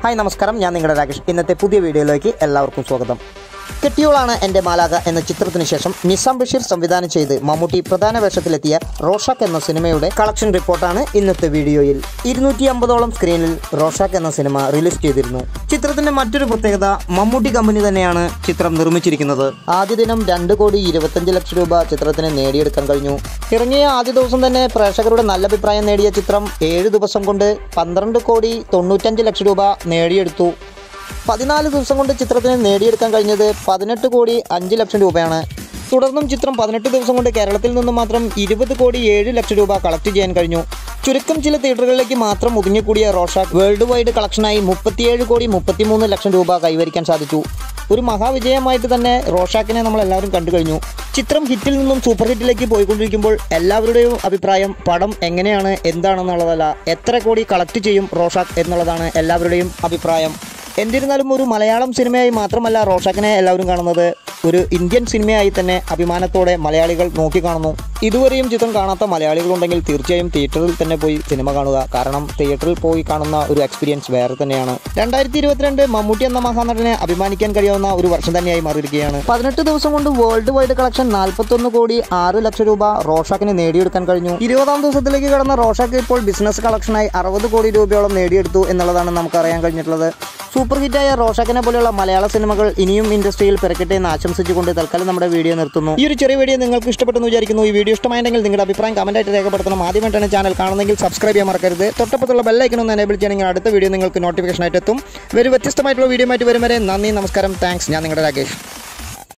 hi നമസ്കാരം ഞാൻ നിങ്ങളുടെ രാകേഷ് ഇന്നത്തെ പുതിയ വീഡിയോയിലേക്ക് എല്ലാവർക്കും സ്വാഗതം കെട്ടിയോളാണ് എൻ്റെ മാലാക എന്ന ചിത്രത്തിന് ശേഷം നിസാം ബഷീർ സംവിധാനം ചെയ്ത് മമ്മൂട്ടി പ്രധാന വേഷത്തിലെത്തിയ റോഷാക്ക് എന്ന സിനിമയുടെ കളക്ഷൻ റിപ്പോർട്ടാണ് ഇന്നത്തെ വീഡിയോയിൽ ഇരുന്നൂറ്റി അമ്പതോളം സ്ക്രീനിൽ റോഷാക്ക് എന്ന സിനിമ റിലീസ് ചെയ്തിരുന്നു ചിത്രത്തിന്റെ മറ്റൊരു പ്രത്യേകത മമ്മൂട്ടി കമ്പനി തന്നെയാണ് ചിത്രം നിർമ്മിച്ചിരിക്കുന്നത് ആദ്യ ദിനം രണ്ട് കോടി ഇരുപത്തഞ്ച് ലക്ഷം രൂപ ചിത്രത്തിന് നേടിയെടുക്കാൻ കഴിഞ്ഞു ഇറങ്ങിയ ആദ്യ ദിവസം തന്നെ പ്രേക്ഷകരുടെ നല്ല അഭിപ്രായം നേടിയ ചിത്രം ഏഴ് ദിവസം കൊണ്ട് പന്ത്രണ്ട് കോടി തൊണ്ണൂറ്റഞ്ച് ലക്ഷം രൂപ നേടിയെടുത്തു പതിനാല് ദിവസം കൊണ്ട് ചിത്രത്തിന് നേടിയെടുക്കാൻ കഴിഞ്ഞത് പതിനെട്ട് കോടി അഞ്ച് ലക്ഷം രൂപയാണ് തുടർന്നും ചിത്രം പതിനെട്ട് ദിവസം കൊണ്ട് കേരളത്തിൽ നിന്നും മാത്രം ഇരുപത് കോടി ഏഴ് ലക്ഷം രൂപ കളക്ട് ചെയ്യാൻ കഴിഞ്ഞു ചുരുക്കം ചില തിയേറ്ററുകളിലേക്ക് മാത്രം ഒതുങ്ങിക്കൂടിയ റോഷാക്ക് വേൾഡ് വൈഡ് കളക്ഷനായി മുപ്പത്തിയേഴ് കോടി മുപ്പത്തിമൂന്ന് ലക്ഷം രൂപ കൈവരിക്കാൻ സാധിച്ചു ഒരു മഹാവിജയമായിട്ട് തന്നെ റോഷാക്കിനെ നമ്മൾ എല്ലാവരും കണ്ടു കഴിഞ്ഞു ചിത്രം ഹിറ്റിൽ നിന്നും സൂപ്പർ ഹിറ്റിലേക്ക് പോയിക്കൊണ്ടിരിക്കുമ്പോൾ എല്ലാവരുടെയും അഭിപ്രായം പടം എങ്ങനെയാണ് എന്താണെന്നുള്ളതല്ല എത്ര കോടി കളക്ട് ചെയ്യും റോഷാക്ക് എന്നുള്ളതാണ് എല്ലാവരുടെയും അഭിപ്രായം എന്നിരുന്നാലും ഒരു മലയാളം സിനിമയായി മാത്രമല്ല റോഷാക്കിനെ എല്ലാവരും കാണുന്നത് ഒരു ഇന്ത്യൻ സിനിമയായി തന്നെ അഭിമാനത്തോടെ മലയാളികൾ നോക്കിക്കാണുന്നു ഇതുവരെയും ചിത്രം കാണാത്ത മലയാളികളുണ്ടെങ്കിൽ തീർച്ചയായും തിയേറ്ററിൽ തന്നെ പോയി സിനിമ കാണുക കാരണം തിയേറ്ററിൽ പോയി കാണുന്ന ഒരു എക്സ്പീരിയൻസ് വേറെ തന്നെയാണ് രണ്ടായിരത്തി ഇരുപത്തിരണ്ട് മമ്മൂട്ടി എന്ന മഹാനടനെ അഭിമാനിക്കാൻ കഴിയാവുന്ന ഒരു വർഷം തന്നെയായി മാറിയിരിക്കുകയാണ് പതിനെട്ട് ദിവസം കൊണ്ട് വേൾഡ് വൈഡ് കളക്ഷൻ നാൽപ്പത്തൊന്ന് കോടി ആറ് ലക്ഷം രൂപ റോഷാക്കിന് നേടിയെടുക്കാൻ കഴിഞ്ഞു ഇരുപതാം ദിവസത്തിലേക്ക് കടന്ന റോഷാക്ക് ഇപ്പോൾ ബിസിനസ് കളക്ഷനായി അറുപത് കോടി രൂപയോളം നേടിയെടുത്തു എന്നുള്ളതാണ് നമുക്ക് അറിയാൻ കഴിഞ്ഞിട്ടുള്ളത് സൂപ്പർ ഹിറ്റായ റോഷാക്കിനെ പോലെയുള്ള മലയാള സിനിമകൾ ഇനിയും ഇൻഡസ്ട്രിയിൽ പിറക്കട്ടെ എന്ന് ആശംസിച്ചുകൊണ്ട് തൽക്കാലം നമ്മുടെ വീഡിയോ നിർത്തുന്നു ഈ ഒരു ചെറിയ വീഡിയോ നിങ്ങൾക്ക് ഇഷ്ടപ്പെട്ടെന്ന് വിചാരിക്കുന്നു ഈ വീഡിയോ ഇഷ്ടമായെങ്കിൽ നിങ്ങളുടെ അഭിപ്രായം കമന്റായിട്ട് രേഖപ്പെടുത്തണം ആദ്യമായിട്ടാണ് ചാനൽ കാണുന്നെങ്കിൽ സബ്സ്ക്രൈബ് ചെയ്യാൻ മറക്കരുത് തൊട്ടപ്പുറത്തുള്ള ബെല്ലൈക്കൺ ഒന്ന് എനേബിൾ ചെയ്യണമെങ്കിൽ അടുത്ത വീഡിയോ നിങ്ങൾക്ക് നോട്ടിഫിക്കേഷൻ ആയിട്ട് എത്തും ഒരു വ്യത്യസ്തമായിട്ടുള്ള വീഡിയോ ആയിട്ട് വരും വരെ നന്ദി നമസ്കാരം താങ്ക്സ് ഞാൻ നിങ്ങളുടെ രാകേഷ്